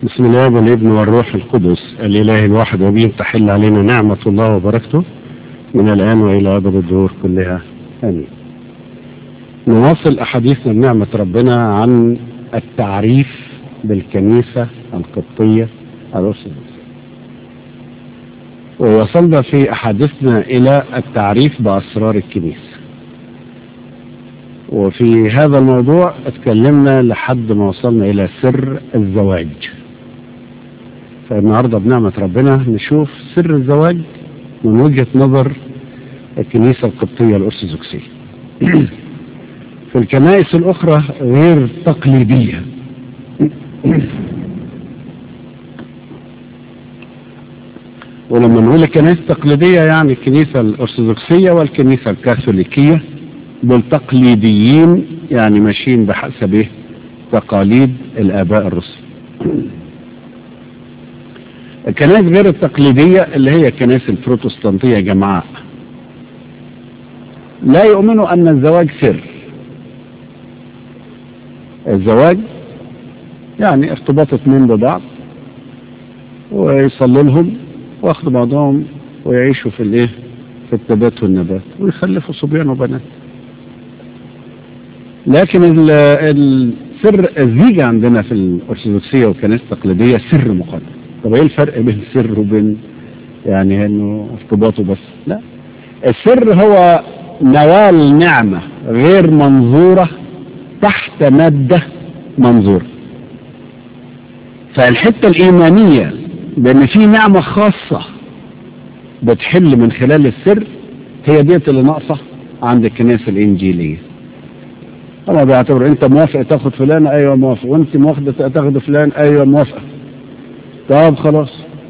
بسم الله والابن والروح القدس الإله الواحد وبين تحل علينا نعمة الله وبركته من الآن وإلى أبد الدهور كلها آمين نواصل أحاديثنا بنعمة ربنا عن التعريف بالكنيسة القبطية الأرثوذكسية ووصلنا في أحاديثنا إلى التعريف بأسرار الكنيسة وفي هذا الموضوع اتكلمنا لحد ما وصلنا إلى سر الزواج فالنهارده بنعمة ربنا نشوف سر الزواج من وجهة نظر الكنيسة القبطية الأرثوذكسية في الكنائس الأخرى غير تقليدية ولما نقول الكنائس التقليدية يعني الكنيسة الأرثوذكسية والكنيسة الكاثوليكية دول تقليديين يعني ماشيين بحسب إيه؟ تقاليد الآباء الرسل الكنائس غير التقليدية اللي هي الكنائس البروتستانتية جمعاء لا يؤمنوا أن الزواج سر الزواج يعني ارتباط اثنين ببعض ويصلوا لهم واخدوا بعضهم ويعيشوا في الايه في التبات والنبات ويخلفوا صبيان وبنات لكن السر الزيج عندنا في الارثوذكسيه والكنائس التقليديه سر مقدس طب ايه الفرق بين السر وبين يعني انه ارتباطه بس لا السر هو نوال نعمه غير منظوره تحت ماده منظوره فالحته الايمانيه بان في نعمه خاصه بتحل من خلال السر هي ديت اللي ناقصه عند الكنائس الانجيليه انا بعتبر انت موافق تاخد فلان ايوه موافق وانت موافقه تاخد فلان ايوه موافقه طب خلاص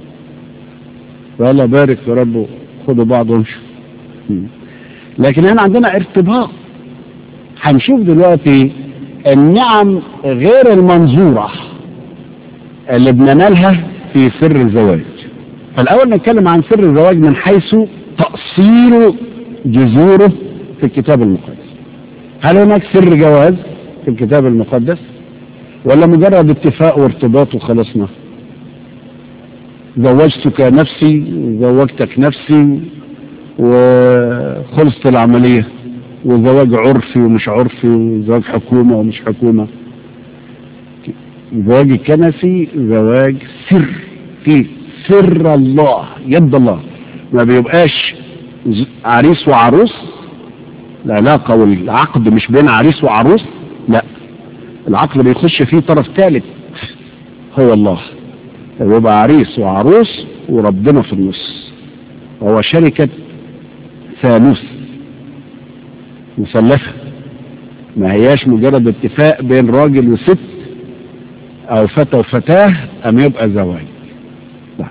يلا بارك يا رب خدوا بعض وامشوا لكن هنا عندنا ارتباط هنشوف دلوقتي النعم غير المنظورة اللي بننالها في سر الزواج فالأول نتكلم عن سر الزواج من حيث تأصيل جذوره في الكتاب المقدس هل هناك سر جواز في الكتاب المقدس ولا مجرد اتفاق وارتباط وخلصنا زوجتك نفسي زوجتك نفسي وخلصت العملية وزواج عرفي ومش عرفي وزواج حكومة ومش حكومة زواج الكنسي زواج سر في سر الله يد الله ما بيبقاش عريس وعروس العلاقة والعقد مش بين عريس وعروس لا العقد بيخش فيه طرف ثالث هو الله يبقى عريس وعروس وربنا في النص هو شركة ثالوث مثلثة ما هياش مجرد اتفاق بين راجل وست او فتى وفتاة ام يبقى زواج لا.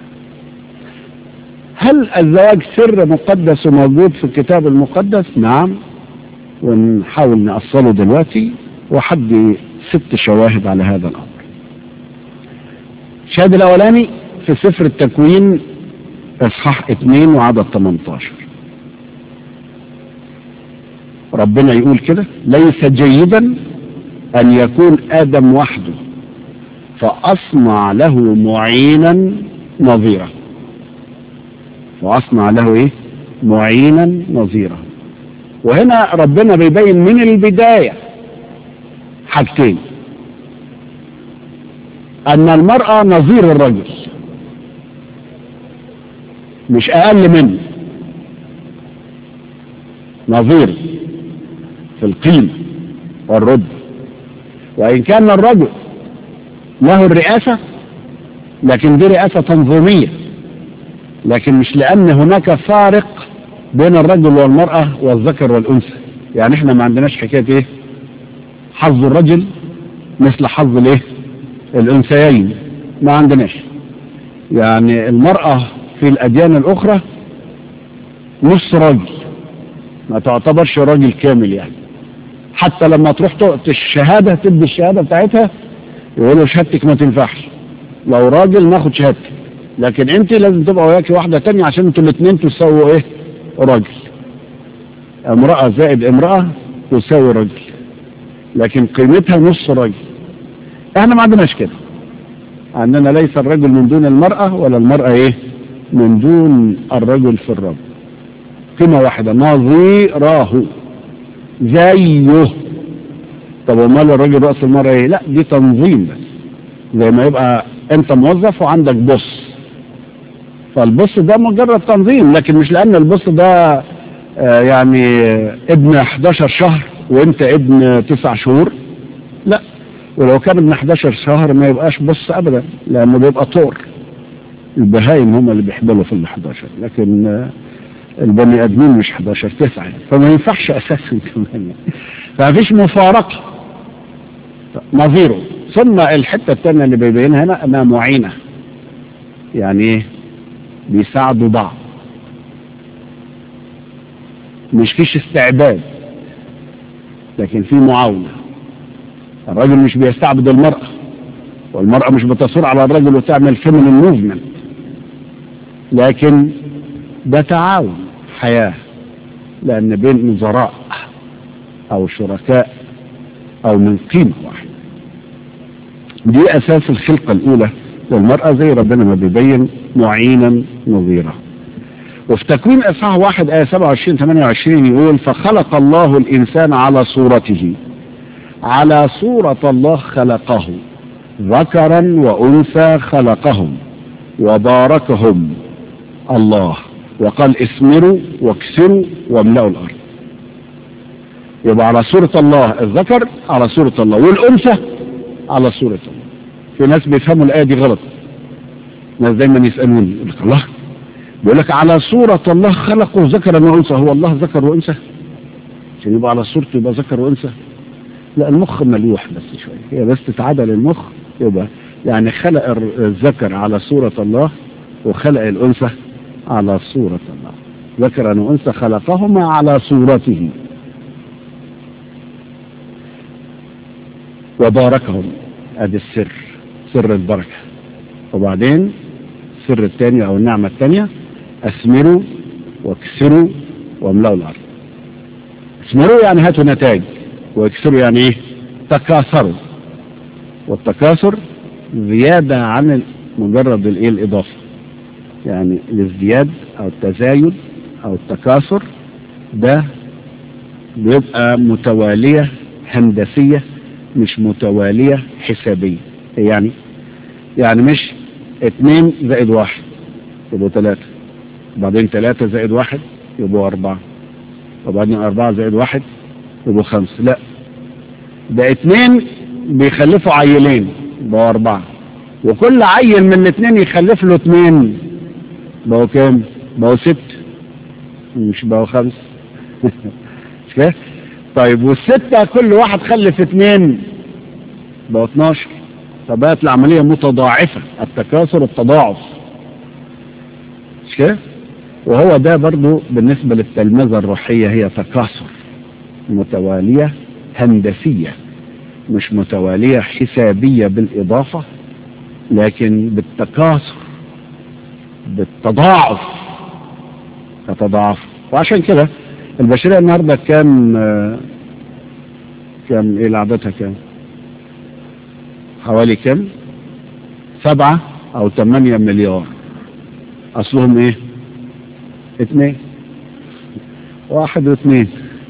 هل الزواج سر مقدس وموجود في الكتاب المقدس نعم ونحاول نأصله دلوقتي وحد ست شواهد على هذا الامر الشاهد الاولاني في سفر التكوين اصحاح 2 وعدد 18 ربنا يقول كده ليس جيدا ان يكون ادم وحده فاصنع له معينا نظيرا فاصنع له ايه معينا نظيرا وهنا ربنا بيبين من البدايه حاجتين ان المرأة نظير الرجل مش اقل منه نظير في القيمة والرد وان كان الرجل له الرئاسة لكن دي رئاسة تنظيمية لكن مش لان هناك فارق بين الرجل والمرأة والذكر والانثى يعني احنا ما عندناش حكاية ايه حظ الرجل مثل حظ الايه الانثيين ما عندناش يعني المرأة في الأديان الأخرى نص راجل ما تعتبرش راجل كامل يعني حتى لما تروح تقط الشهادة تدي الشهادة بتاعتها يقولوا شهادتك ما تنفعش لو راجل ناخد شهادتك لكن انت لازم تبقى وياكي واحدة تانية عشان انتوا الاثنين تساووا ايه راجل امرأة زائد امرأة تساوي راجل لكن قيمتها نص راجل احنا ما عندناش كده أننا ليس الرجل من دون المرأة ولا المرأة إيه من دون الرجل في الرب قيمة واحدة نظيراه زيه طب ومال الراجل رأس المرأة إيه لا دي تنظيم بس زي ما يبقى أنت موظف وعندك بص فالبص ده مجرد تنظيم لكن مش لأن البص ده آه يعني ابن 11 شهر وانت ابن 9 شهور لا ولو كان ابن 11 شهر ما يبقاش بص ابدا لانه بيبقى طور البهايم هم اللي بيحبلوا في ال 11 لكن آه البني ادمين مش 11 9 فما ينفعش اساسا كمان فما فيش مفارقه نظيره ثم الحته الثانيه اللي بيبينها هنا انها معينه يعني ايه بيساعدوا بعض مش فيش استعباد لكن في معاونة الراجل مش بيستعبد المرأة والمرأة مش بتصور على الرجل وتعمل فيمينين موفمنت لكن ده تعاون حياة لأن بين نظراء أو شركاء أو من قيمة واحدة دي أساس الخلقة الأولى للمرأة زي ربنا ما بيبين معينا نظيرا وفي تكوين اصحاح واحد آية 27 28 يقول فخلق الله الإنسان على صورته على صورة الله خلقه ذكرا وأنثى خلقهم وباركهم الله وقال اسمروا واكسروا واملأوا الأرض يبقى على صورة الله الذكر على صورة الله والأنثى على صورة الله في ناس بيفهموا الآية دي غلط ناس دايما يسألوني يقول لك الله بيقول لك على صورة الله خلقه ذكرا وأنثى هو الله ذكر وأنثى عشان يبقى على صورته يبقى ذكر وأنثى لا المخ ملوح بس شوية هي بس تتعدل المخ يبقى يعني خلق الذكر على صورة الله وخلق الأنثى على صورة الله ذكرا وأنثى خلقهما على صورته وباركهم ادي السر سر البركة وبعدين السر الثاني او النعمة الثانية اثمروا واكسروا واملأوا الارض اثمروا يعني هاتوا نتائج واكسروا يعني ايه تكاثروا والتكاثر زيادة عن مجرد الايه الاضافة يعني الازدياد او التزايد او التكاثر ده بيبقى متوالية هندسية مش متوالية حسابية يعني يعني مش اتنين زائد واحد يبقوا تلاتة وبعدين تلاتة زائد واحد يبقوا أربعة وبعدين أربعة زائد واحد يبقوا خمسة لا ده اتنين بيخلفوا عيلين بقوا أربعة وكل عيل من الاتنين يخلف له اتنين بقوا كام؟ بقوا ست مش بقوا خمسة مش كده؟ طيب والستة كل واحد خلف اتنين بقوا 12 فبقت العملية متضاعفة التكاثر التضاعف مش كده؟ وهو ده برضو بالنسبة للتلمذة الروحية هي تكاثر متوالية هندسية مش متوالية حسابية بالإضافة لكن بالتكاثر بالتضاعف تتضاعف وعشان كده البشرية النهاردة كام كام ايه عددها كام حوالي كام سبعة او ثمانية مليار اصلهم ايه اثنين واحد واثنين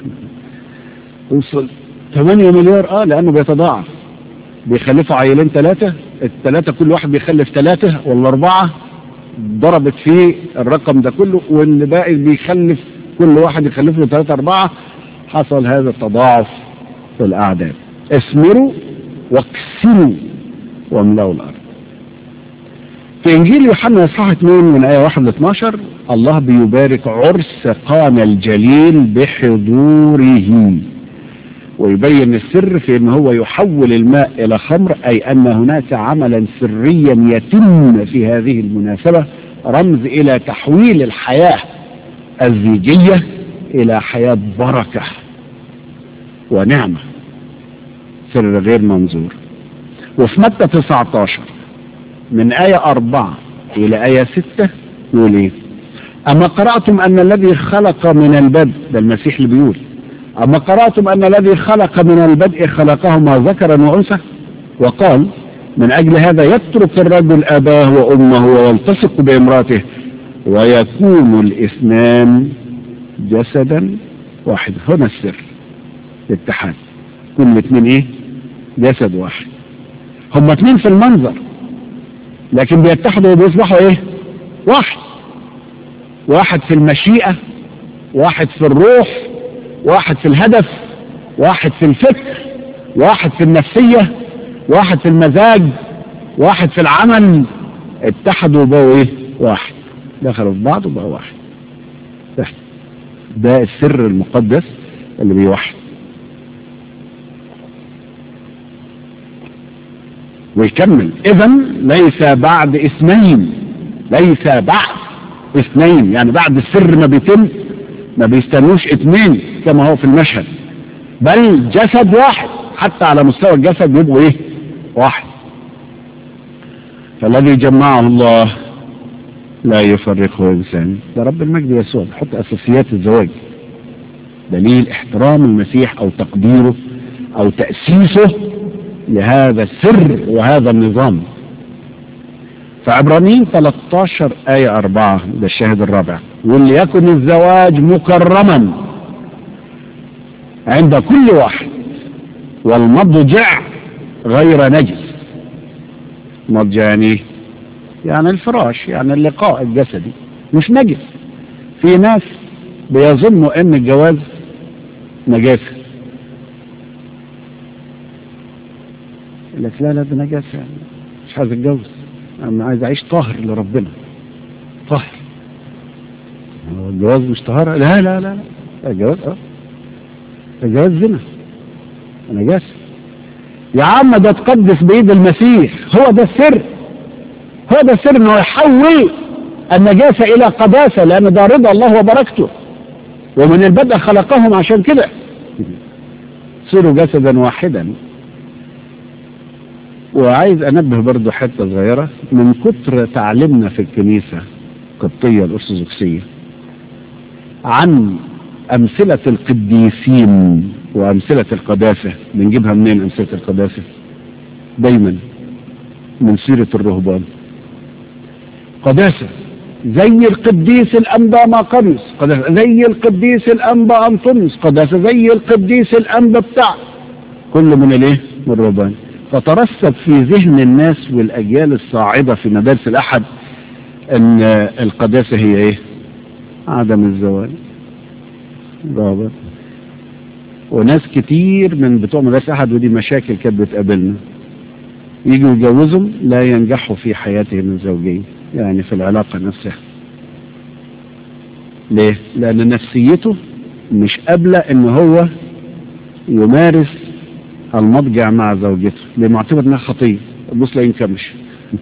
وصل ثمانية مليار اه لانه بيتضاعف بيخلفوا عيلين ثلاثة الثلاثة كل واحد بيخلف ثلاثة ولا اربعة ضربت فيه الرقم ده كله واللي باقي بيخلف كل واحد يخلف له ثلاثة أربعة حصل هذا التضاعف في الأعداد اسمروا واكسروا واملأوا الأرض في إنجيل يوحنا إصحاح 2 من آية 1 ل 12 الله بيبارك عرس قانا الجليل بحضوره ويبين السر في ان هو يحول الماء الى خمر اي ان هناك عملا سريا يتم في هذه المناسبة رمز الى تحويل الحياة الزيجية الى حياة بركة ونعمة سر غير منظور وفي متى 19 من آية أربعة إلى آية ستة يقول إيه أما قرأتم أن الذي خلق من البدء ده المسيح اللي بيقول أما قرأتم أن الذي خلق من البدء خلقهما ذكرا وأنثى وقال من أجل هذا يترك الرجل أباه وأمه ويلتصق بامرأته ويكون الاثنان جسدا واحدا هنا السر الاتحاد كل الاثنين ايه جسد واحد هم اثنين في المنظر لكن بيتحدوا وبيصبحوا ايه واحد واحد في المشيئة واحد في الروح واحد في الهدف واحد في الفكر واحد في النفسية واحد في المزاج واحد في العمل اتحدوا وبقوا ايه واحد دخلوا في بعض وبقوا واحد ده, ده السر المقدس اللي بيوحد ويكمل اذا ليس بعد اثنين ليس بعد اثنين يعني بعد السر ما بيتم ما بيستنوش اثنين كما هو في المشهد بل جسد واحد حتى على مستوى الجسد يبقوا ايه واحد فالذي جمعه الله لا يفرقه انسان ده رب المجد يسوع بيحط اساسيات الزواج دليل احترام المسيح او تقديره او تاسيسه لهذا السر وهذا النظام فعبرانيين 13 آية 4 ده الشاهد الرابع وليكن الزواج مكرما عند كل واحد والمضجع غير نجس مضجع يعني يعني الفراش يعني اللقاء الجسدي مش نجس في ناس بيظنوا ان الجواز نجاسة يقول لك لا لا ده نجاسة يعني مش عايز اتجوز انا عايز اعيش طاهر لربنا طاهر هو الجواز مش طهارة لا لا لا لا الجواز اه الجواز زنا نجاسة يا عم ده تقدس بيد المسيح هو ده السر هو ده السر انه يحول النجاسة الى قداسة لان ده رضا الله وبركته ومن البدء خلقهم عشان كده صيروا جسدا واحدا وعايز انبه برضو حتة صغيرة من كتر تعليمنا في الكنيسة القبطية الارثوذكسية عن امثلة القديسين وامثلة القداسة بنجيبها منين امثلة القداسة دايما من سيرة الرهبان قداسة زي القديس الأنبا ماقريس قداسة زي القديس الأنبا أنطونيوس قداسة زي القديس الأنبا بتاع كل من الايه من الرهبان فترسب في ذهن الناس والأجيال الصاعدة في مدارس الأحد أن القداسة هي إيه عدم الزواج ضابط وناس كتير من بتوع مدارس أحد ودي مشاكل كانت بتقابلنا يجوا يتجوزوا لا ينجحوا في حياتهم الزوجية يعني في العلاقة نفسها ليه؟ لأن نفسيته مش قابلة إن هو يمارس المضجع مع زوجته لمعتبر انها خطيه بص لا ينكمش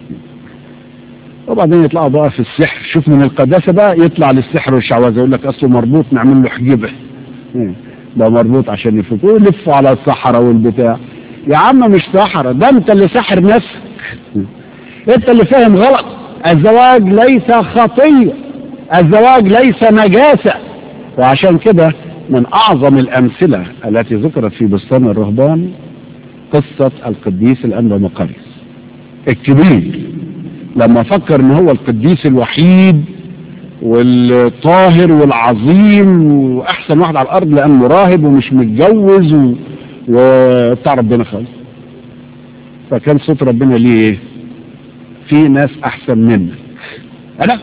وبعدين يطلعوا بقى في السحر شوف من القداسه بقى يطلع للسحر والشعوذه يقول لك اصله مربوط نعمل له حجبه ده مربوط عشان يفك ويلفوا على الصحراء والبتاع يا عم مش صحراء ده انت اللي سحر نفسك انت اللي فاهم غلط الزواج ليس خطيه الزواج ليس نجاسه وعشان كده من أعظم الأمثلة التي ذكرت في بستان الرهبان قصة القديس الأنبا مقريس الكبير لما فكر ان هو القديس الوحيد والطاهر والعظيم واحسن واحد على الارض لانه راهب ومش متجوز و... وبتاع ربنا خالص فكان صوت ربنا ليه ايه في ناس احسن منك انا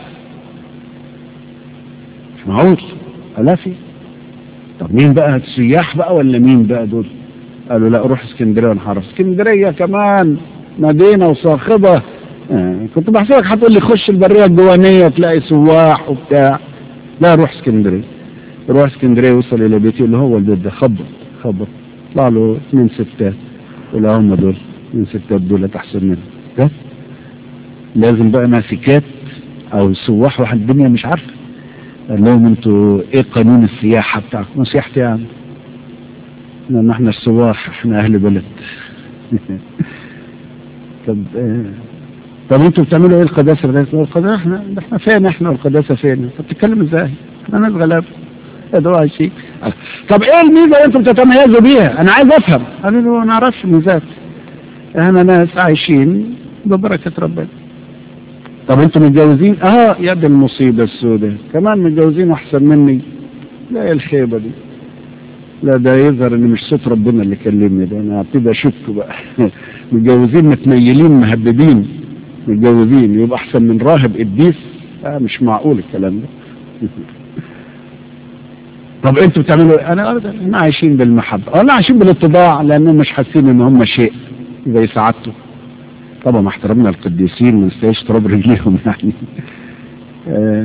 مش معقول الا في طب مين بقى السياح بقى ولا مين بقى دول قالوا لا روح اسكندريه ونحرف اسكندريه كمان مدينه وصاخبه آه. كنت بحسبك هتقول لي خش البريه الجوانيه تلاقي سواح وبتاع لا روح اسكندريه روح اسكندريه وصل الى بيتي اللي هو البيت ده خبط خبط طلع له اثنين ستات ولا هم دول اثنين ستات دول احسن منهم ده لازم بقى ماسكات او سواح واحد الدنيا مش عارفه قال لهم انتوا ايه قانون السياحة بتاعكم سياحتي يعني لان احنا السواح احنا اهل بلد طب اه طب انتوا بتعملوا ايه القداسة القداسة احنا احنا فين احنا والقداسة فين انت بتتكلم ازاي احنا ناس غلابة ده شيء طب ايه الميزة اللي انتوا بتتميزوا بيها انا عايز افهم قالوا له ما نعرفش ميزات احنا ناس عايشين ببركة ربنا طب انتوا متجوزين اه يا دي المصيبة السوداء كمان متجوزين احسن مني لا يا الخيبة دي لا ده يظهر ان مش صوت ربنا اللي كلمني ده انا هبتدي اشك بقى متجوزين متنيلين مهببين متجوزين يبقى احسن من راهب قديس آه مش معقول الكلام ده طب انتوا بتعملوا ايه؟ انا ابدا احنا عايشين بالمحبه انا عايشين بالاتضاع لانهم مش حاسين ان هم شيء زي سعادته طبعا مع احترامنا القديسين ما نستاهلش تراب رجليهم يعني آه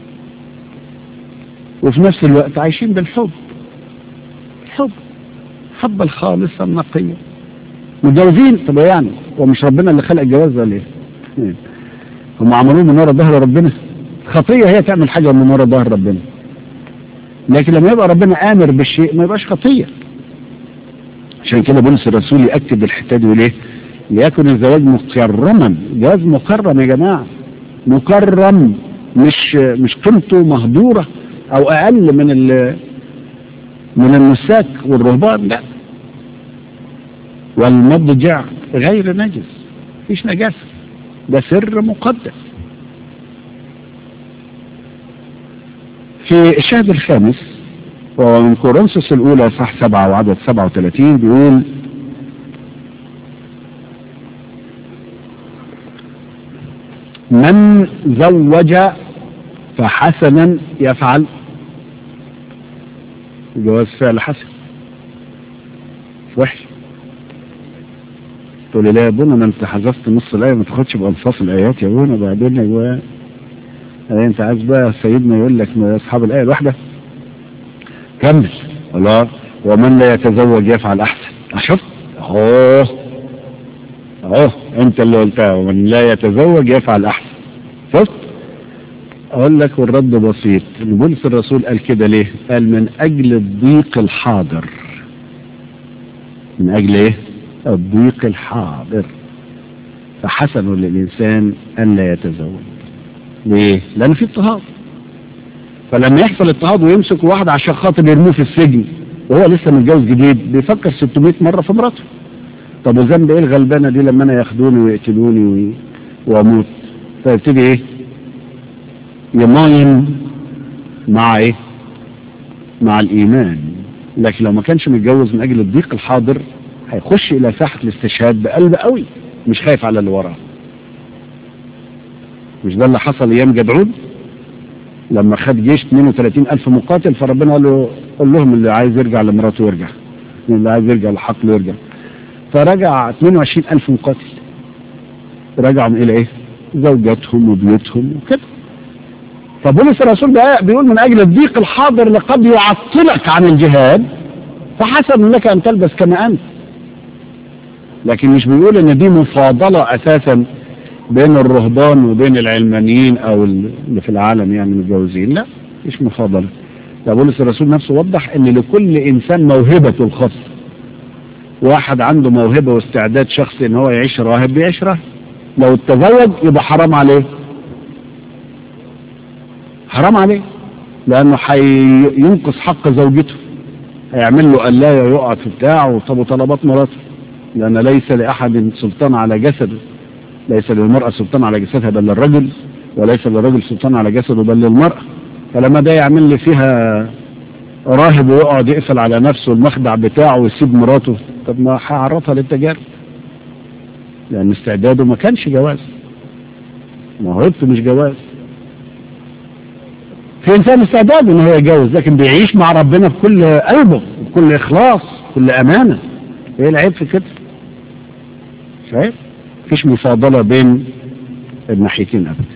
وفي نفس الوقت عايشين بالحب الحب حب الخالصة النقية متجوزين طب يعني هو مش ربنا اللي خلق الجواز ده ليه؟ هم عملوه من ورا ظهر ربنا خطية هي تعمل حاجة من ورا ظهر ربنا لكن لما يبقى ربنا آمر بالشيء ما يبقاش خطية عشان كده بولس الرسول يأكد الحتة دي وليه؟ ليكن الزواج مكرما جواز مكرم يا جماعة مكرم مش مش قيمته مهدورة أو أقل من ال من النساك والرهبان لا والمضجع غير نجس مفيش نجاسة ده سر مقدس في الشهد الخامس ومن كورنثوس الأولى صح سبعة وعدد سبعة وثلاثين بيقول من زوج فحسنا يفعل جواز فعل حسن وحش تقول لي لا يا ابونا ما انت حذفت نص الايه ما تاخدش بانصاف الايات يا ابونا بعدين يا ابونا انت عايز بقى سيدنا يقول لك ما اصحاب الايه الواحده كمل الله ومن لا يتزوج يفعل احسن شفت اهو اهو انت اللي قلتها ومن لا يتزوج يفعل احسن شفت اقول لك والرد بسيط بولس الرسول قال كده ليه قال من اجل الضيق الحاضر من اجل ايه الضيق الحاضر فحسن للانسان ان لا يتزوج ليه لان في اضطهاد فلما يحصل اضطهاد ويمسك واحد عشان خاطر يرموه في السجن وهو لسه متجوز جديد بيفكر 600 مره في مراته طب وذنب ايه الغلبانه دي لما انا ياخدوني ويقتلوني واموت فيبتدي ايه يماين مع ايه مع الايمان لكن لو ما كانش متجوز من اجل الضيق الحاضر هيخش الى ساحة الاستشهاد بقلب قوي مش خايف على اللي وراه مش ده اللي حصل ايام جدعون لما خد جيش 32 الف مقاتل فربنا قال له قول لهم اللي عايز يرجع لمراته يرجع اللي عايز يرجع لحقله يرجع فرجع 22 الف مقاتل رجعوا الى ايه زوجاتهم وبيوتهم وكده فبولس الرسول بيقول من اجل الضيق الحاضر لقد يعطلك عن الجهاد فحسن لك ان تلبس كما انت لكن مش بيقول ان دي مفاضله اساسا بين الرهبان وبين العلمانيين او اللي في العالم يعني متجوزين لا مش مفاضله ده بولس الرسول نفسه وضح ان لكل انسان موهبته الخاصه واحد عنده موهبه واستعداد شخصي ان هو يعيش راهب بيعيش راهب لو اتزوج يبقى حرام عليه حرام عليه لانه هينقص حق زوجته هيعمل له قلايه يقعد في بتاعه طب وطلبات مراته لان ليس لاحد سلطان على جسده ليس للمراه سلطان على جسدها بل للرجل وليس للرجل سلطان على جسده بل للمراه فلما ده يعمل لي فيها راهب ويقعد يقفل على نفسه المخدع بتاعه ويسيب مراته طب ما هعرفها للتجارب لان استعداده ما كانش جواز موهبته مش جواز في انسان استعداد ان هو يتجوز لكن بيعيش مع ربنا بكل قلبه بكل اخلاص بكل امانه ايه العيب في كده شايف مفيش مفاضله بين الناحيتين ابدا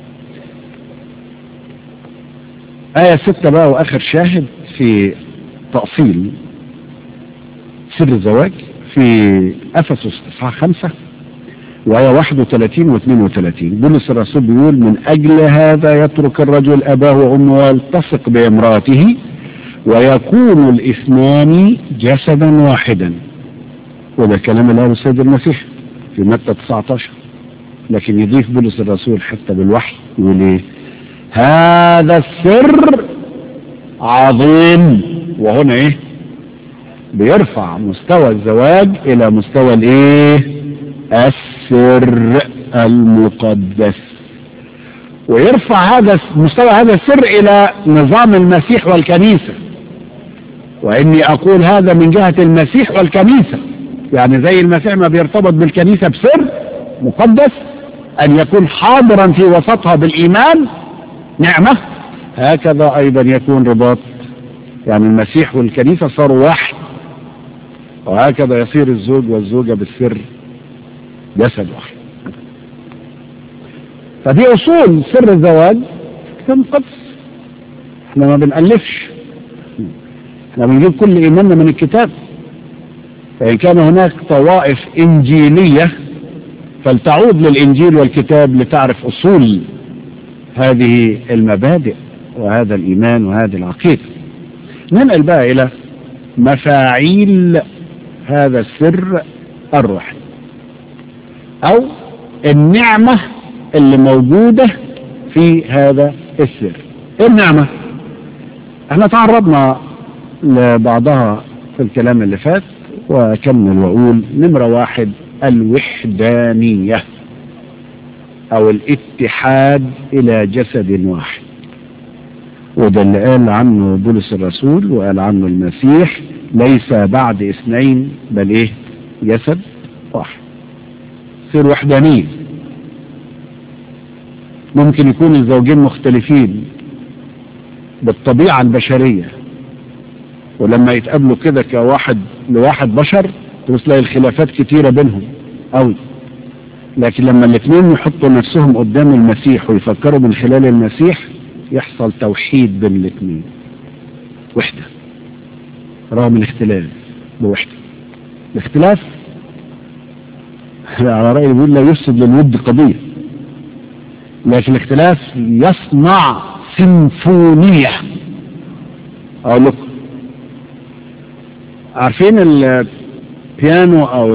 آية ستة بقى وآخر شاهد في تأصيل سر الزواج في أفسس إصحاح خمسة وآية 31 و 32 بولس الرسول بيقول من أجل هذا يترك الرجل أباه وأمه ويلتصق بامرأته ويكون الاثنان جسدا واحدا وده كلام الله السيد المسيح في متى 19 لكن يضيف بولس الرسول حتى بالوحي يقول ايه هذا السر عظيم وهنا ايه بيرفع مستوى الزواج الى مستوى الايه السر المقدس ويرفع هذا مستوى هذا السر الى نظام المسيح والكنيسة واني اقول هذا من جهة المسيح والكنيسة يعني زي المسيح ما بيرتبط بالكنيسة بسر مقدس ان يكون حاضرا في وسطها بالايمان نعمة هكذا ايضا يكون رباط يعني المسيح والكنيسة صاروا واحد وهكذا يصير الزوج والزوجة بالسر جسد واحد فدي اصول سر الزواج كتاب مقدس احنا ما بنألفش احنا بنجيب كل ايماننا من الكتاب فان كان هناك طوائف انجيلية فلتعود للانجيل والكتاب لتعرف اصول هذه المبادئ وهذا الايمان وهذه العقيدة ننقل بقى الى مفاعيل هذا السر الروحي او النعمة اللي موجودة في هذا السر ايه النعمة احنا تعرضنا لبعضها في الكلام اللي فات واكمل واقول نمرة واحد الوحدانية او الاتحاد الى جسد واحد وده اللي قال عنه بولس الرسول وقال عنه المسيح ليس بعد اثنين بل ايه جسد واحد سر وحدانية ممكن يكون الزوجين مختلفين بالطبيعة البشرية ولما يتقابلوا كده كواحد لواحد بشر تلاقي الخلافات كتيرة بينهم قوي لكن لما الاثنين يحطوا نفسهم قدام المسيح ويفكروا من خلال المسيح يحصل توحيد بين الاثنين وحدة رغم الاختلاف بوحدة الاختلاف على رأيي بيقول لا يفسد للود قضية لكن الاختلاف يصنع سيمفونية اقول لكم عارفين البيانو او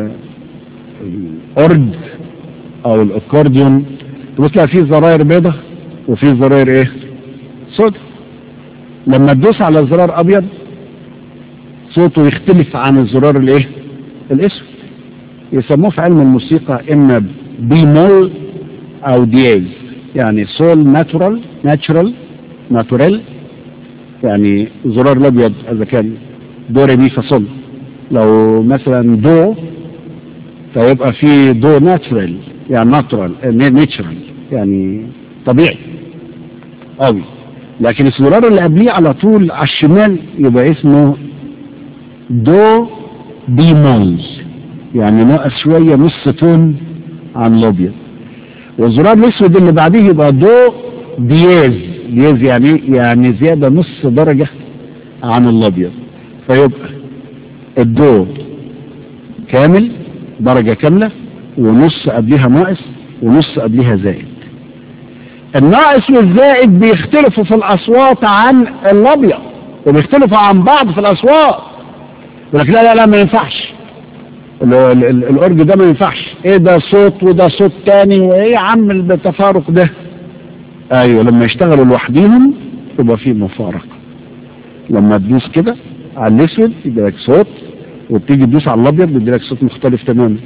الاورد او الاكورديون تبص فيه زراير بيضة وفيه زراير ايه صوت لما تدوس على زرار ابيض صوته يختلف عن الزرار الايه الاسود يسموه في علم الموسيقى اما بيمول او دياز يعني سول ناتورال ناتشرال ناتورال يعني زرار الابيض اذا كان دو ري مي فا صول لو مثلا دو فيبقى في دو ناتشرال يعني ناتورال ناتشرال يعني طبيعي قوي لكن الزرار اللي قبليه على طول على الشمال يبقى اسمه دو بيمول يعني ناقص شوية نص تون عن الابيض والزرار الاسود اللي بعديه يبقى دو دياز دياز يعني يعني زيادة نص درجة عن الابيض فيبقى الدو كامل درجة كاملة ونص قبلها ناقص ونص قبلها زائد الناقص والزائد بيختلفوا في الاصوات عن الابيض وبيختلفوا عن بعض في الاصوات يقول لك لا لا لا ما ينفعش الأورج ده ما ينفعش ايه ده صوت وده صوت تاني وايه يا عم التفارق ده ايوه لما يشتغلوا لوحديهم يبقى في مفارقة لما تدوس كده على الاسود يدي لك صوت وتيجي تدوس على الابيض يدي لك صوت مختلف تماما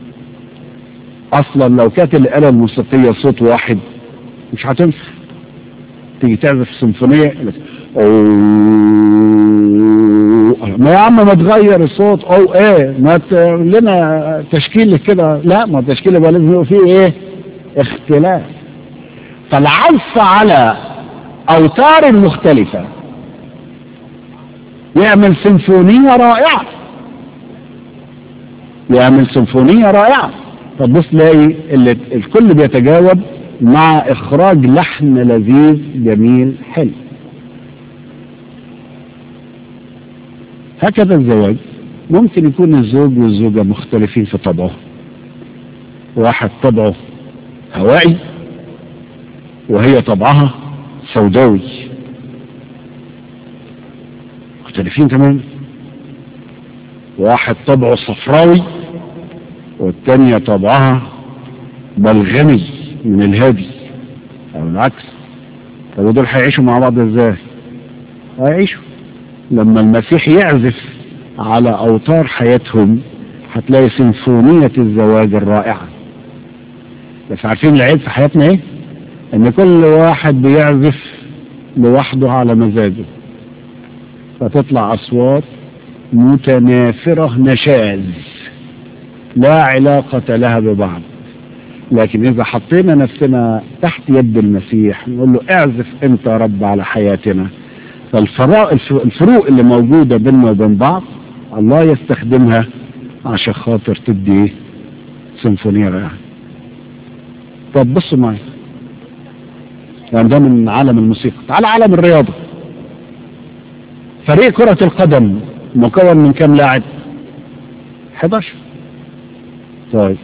اصلا لو كانت الآلة الموسيقية صوت واحد مش هتنفع تيجي تعزف سيمفونية ما يا عم ما تغير الصوت او ايه ما لنا تشكيل كده لا ما التشكيل يبقى لازم يبقى فيه ايه اختلاف فالعزف على اوتار مختلفة يعمل سيمفونية رائعة يعمل سيمفونية رائعة فتبص تلاقي الكل بيتجاوب مع اخراج لحن لذيذ جميل حلو هكذا الزواج ممكن يكون الزوج والزوجة مختلفين في طبعه واحد طبعه هوائي وهي طبعها سوداوي مختلفين تماما واحد طبعه صفراوي والتانية طبعها بلغمي من الهادي او العكس طب ودول هيعيشوا مع بعض ازاي هيعيشوا لما المسيح يعزف على اوتار حياتهم هتلاقي سيمفونية الزواج الرائعة بس عارفين العيب في حياتنا ايه ان كل واحد بيعزف لوحده على مزاجه فتطلع اصوات متنافرة نشاز لا علاقة لها ببعض لكن اذا حطينا نفسنا تحت يد المسيح نقول له اعزف انت يا رب على حياتنا فالفروق اللي موجودة بيننا وبين بعض الله يستخدمها عشان خاطر تدي سيمفونية رائعة طب بصوا معايا يعني ده من عالم الموسيقى تعال عالم الرياضة فريق كرة القدم مكون من كم لاعب 11 طيب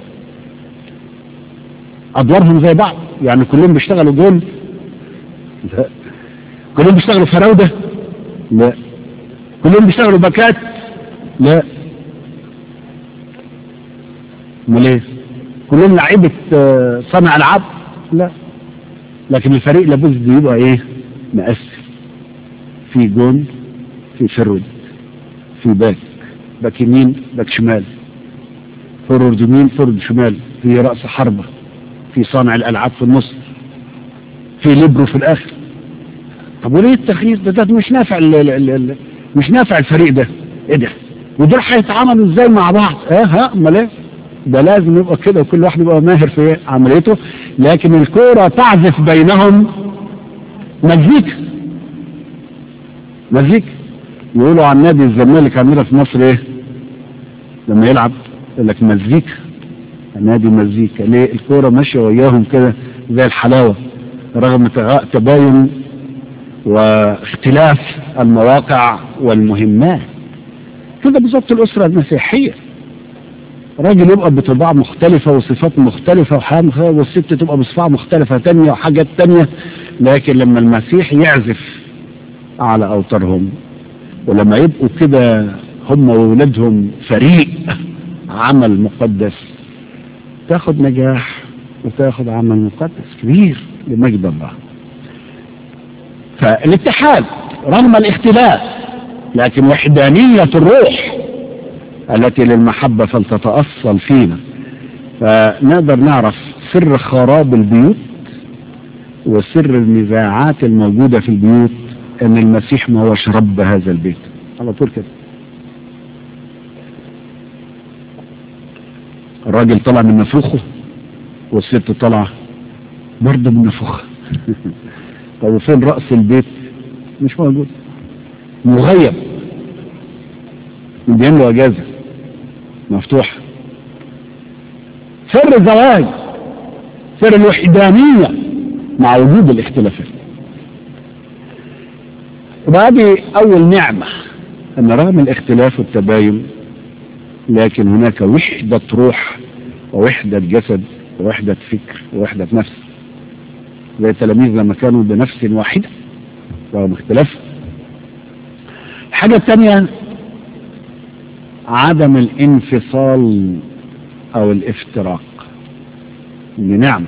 ادوارهم زي بعض يعني كلهم بيشتغلوا جول لا كلهم بيشتغلوا فراوده لا كلهم بيشتغلوا باكات لا امال ايه كلهم لعيبه صنع العاب لا لكن الفريق لابد يبقى ايه مقسم في جون في فرود في باك باك يمين باك شمال فرود يمين فرود شمال في رأس حربة في صانع الألعاب في النص في ليبرو في الآخر طب وليه التخيير ده, ده مش نافع ال ال ال مش نافع الفريق ده ايه ده ودول هيتعاملوا ازاي مع بعض اه ها امال ايه ده لازم يبقى كده وكل واحد يبقى ماهر في عمليته لكن الكوره تعزف بينهم مزيكا مزيكا يقولوا عن نادي الزمالك عندنا في مصر ايه لما يلعب يقول لك مزيكا نادي مزيكا ليه الكوره ماشيه وياهم كده زي الحلاوه رغم تباين واختلاف المواقع والمهمات كده بالظبط الاسره المسيحيه راجل يبقى بطباع مختلفة وصفات مختلفة وحياة مختلفة والست تبقى بصفاء مختلفة تانية وحاجات تانية لكن لما المسيح يعزف على أوتارهم ولما يبقوا كده هم وولادهم فريق عمل مقدس تاخد نجاح وتاخد عمل مقدس كبير لمجد الله فالاتحاد رغم الاختلاف لكن وحدانية الروح التي للمحبة فلتتأصل فينا فنقدر نعرف سر خراب البيوت وسر النزاعات الموجودة في البيوت ان المسيح ما هوش رب هذا البيت على طول كده الراجل طلع من نفوخه والست طلع برضه من نفوخها طب وفين رأس البيت مش موجود مغيب مدين له اجازه مفتوح سر الزواج سر الوحدانية مع وجود الاختلافات وبعدي أول نعمة أن رغم الاختلاف والتباين لكن هناك وحدة روح ووحدة جسد ووحدة فكر ووحدة نفس زي التلاميذ لما كانوا بنفس واحدة رغم اختلاف الحاجة الثانية عدم الانفصال او الافتراق دي نعمة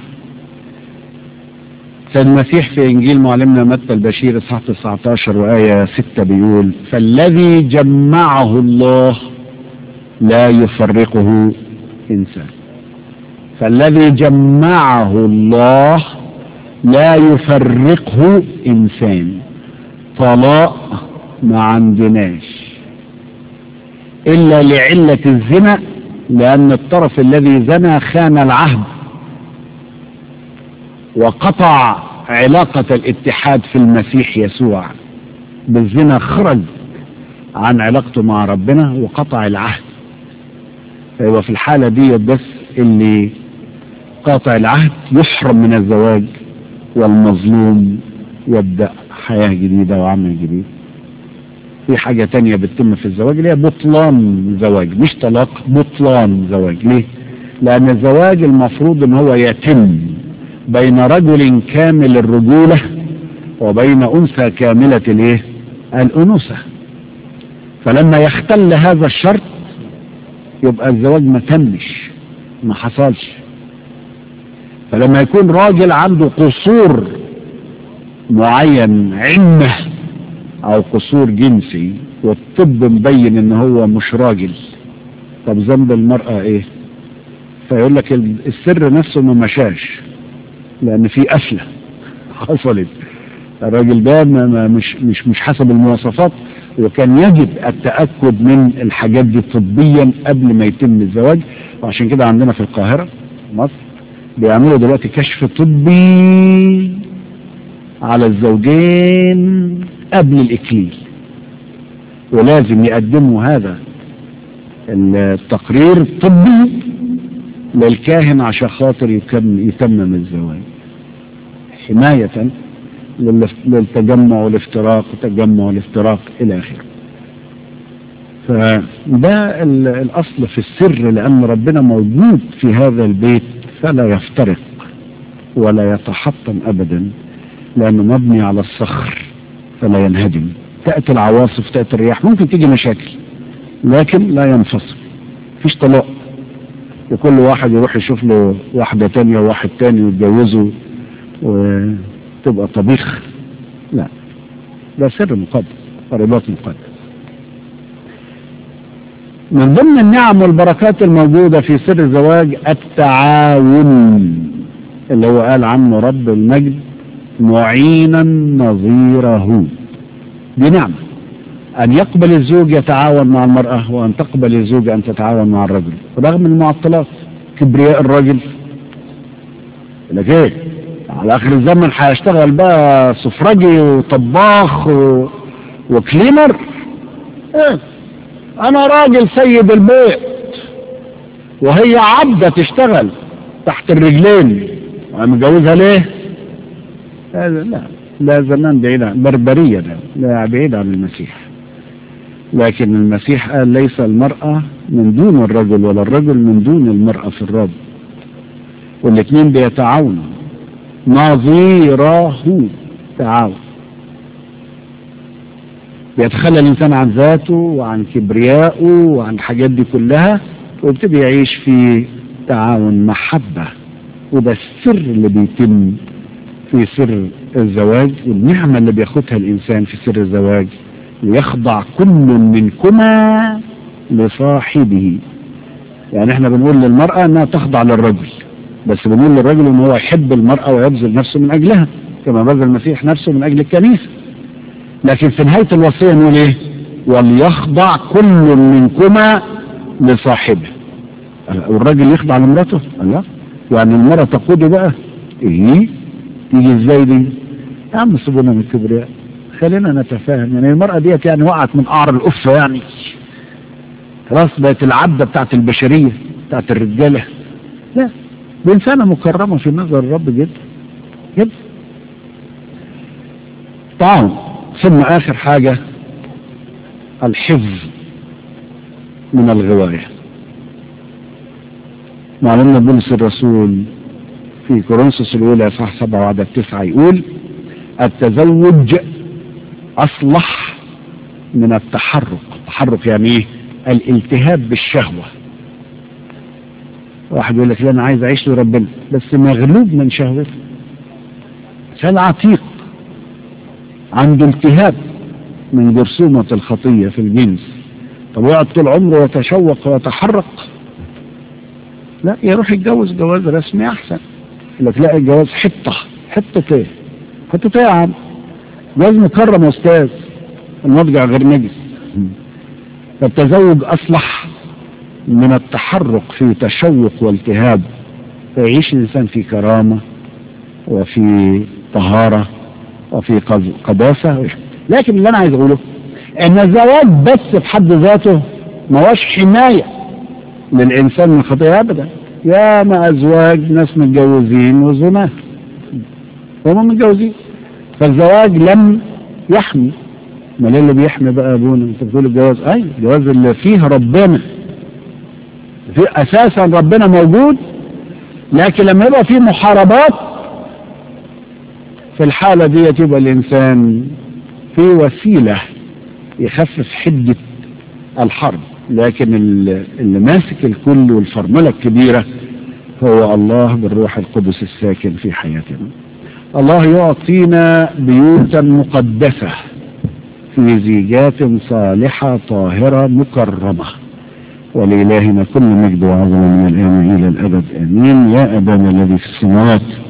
سيد المسيح في انجيل معلمنا متى البشير اصحاح 19 وايه 6 بيقول فالذي جمعه الله لا يفرقه انسان فالذي جمعه الله لا يفرقه انسان طلاق ما عندناش إلا لعلة الزنا لأن الطرف الذي زنى خان العهد وقطع علاقة الاتحاد في المسيح يسوع بالزنا خرج عن علاقته مع ربنا وقطع العهد فيبقى في الحالة دي بس اللي قاطع العهد يحرم من الزواج والمظلوم يبدأ حياة جديدة وعمل جديد في حاجة تانية بتتم في الزواج اللي هي بطلان زواج مش طلاق بطلان زواج ليه لأن الزواج المفروض ان هو يتم بين رجل كامل الرجولة وبين أنثى كاملة الايه الأنوثة فلما يختل هذا الشرط يبقى الزواج ما تمش ما حصلش فلما يكون راجل عنده قصور معين عنه او قصور جنسي والطب مبين ان هو مش راجل طب ذنب المرأة ايه فيقول لك السر نفسه ما مشاش لان في قفلة حصلت الراجل ده ما ما مش مش مش حسب المواصفات وكان يجب التأكد من الحاجات دي طبيا قبل ما يتم الزواج وعشان كده عندنا في القاهرة مصر بيعملوا دلوقتي كشف طبي على الزوجين قبل الإكليل ولازم يقدموا هذا التقرير الطبي للكاهن عشان خاطر يتمم الزواج حماية للتجمع والافتراق والتجمع والافتراق إلى آخره فده الأصل في السر لأن ربنا موجود في هذا البيت فلا يفترق ولا يتحطم أبدا لأنه مبني على الصخر فلا ينهدم تأتي العواصف تأتي الرياح ممكن تيجي مشاكل لكن لا ينفصل فيش طلاق وكل واحد يروح يشوف له واحدة تانية وواحد تاني ويتجوزوا وتبقى طبيخ لا ده سر مقدس رباط مقدس من ضمن النعم والبركات الموجودة في سر الزواج التعاون اللي هو قال عنه رب المجد معينا نظيره دي نعمة أن يقبل الزوج يتعاون مع المرأة وأن تقبل الزوجة أن تتعاون مع الرجل رغم المعطلات كبرياء الرجل لك ايه على آخر الزمن هيشتغل بقى سفرجي وطباخ و... وكلينر ايه أنا راجل سيد البيت وهي عبدة تشتغل تحت الرجلين أنا متجوزها ليه؟ هذا لا لا زمان بعيد عن بربرية ده لا بعيد عن المسيح لكن المسيح قال ليس المرأة من دون الرجل ولا الرجل من دون المرأة في الرب والاثنين بيتعاونوا نظيره تعاون بيتخلى الإنسان عن ذاته وعن كبريائه وعن الحاجات دي كلها ويبتدي يعيش في تعاون محبة وده السر اللي بيتم في سر الزواج والنعمة اللي بياخدها الإنسان في سر الزواج ليخضع كل منكما لصاحبه يعني احنا بنقول للمرأة انها تخضع للرجل بس بنقول للرجل ان هو يحب المرأة ويبذل نفسه من اجلها كما بذل المسيح نفسه من اجل الكنيسة لكن في نهاية الوصية نقول ايه وليخضع كل منكما لصاحبه والراجل يخضع لمراته الله يعني المرأة تقوده بقى ايه تيجي ازاي دي يا عم سيبونا من الكبرياء خلينا نتفاهم يعني المرأة ديت يعني وقعت من قعر القفة يعني خلاص بقت العبدة بتاعت البشرية بتاعت الرجالة لا دي إنسانة مكرمة في نظر الرب جدا جدا طبعا ثم آخر حاجة الحفظ من الغواية معلمنا بولس الرسول في كورنثوس الأولى إصحاح 7 وعدد 9 يقول التزوج أصلح من التحرك التحرك يعني إيه؟ الالتهاب بالشهوة واحد يقول لك لا أنا عايز أعيش لربنا بس مغلوب من شهوته إنسان عتيق عنده التهاب من جرثومة الخطية في الجنس طب يقعد طول عمره يتشوق ويتحرك لا يروح يتجوز جواز رسمي أحسن يقول لك لا الجواز حطة حطة ايه حطة ايه يا عم جواز مكرم يا استاذ المضجع غير نجس فالتزوج اصلح من التحرك في تشوق والتهاب فيعيش الانسان في كرامة وفي طهارة وفي قداسة لكن اللي انا عايز اقوله ان الزواج بس في حد ذاته ما هوش حماية للانسان من خطيئة ابدا يا ما ازواج ناس متجوزين وزنا هم متجوزين فالزواج لم يحمي ما ليه اللي بيحمي بقى ابونا انت بتقول الجواز اي الجواز اللي فيه ربنا في اساسا ربنا موجود لكن لما يبقى فيه محاربات في الحالة دي يبقى الانسان في وسيلة يخفف حدة الحرب لكن اللي ماسك الكل والفرملة الكبيرة هو الله بالروح القدس الساكن في حياتنا الله يعطينا بيوتا مقدسة في زيجات صالحة طاهرة مكرمة ولإلهنا كل مجد وعظمة من الآن إلى الأبد آمين يا أبانا الذي في السماوات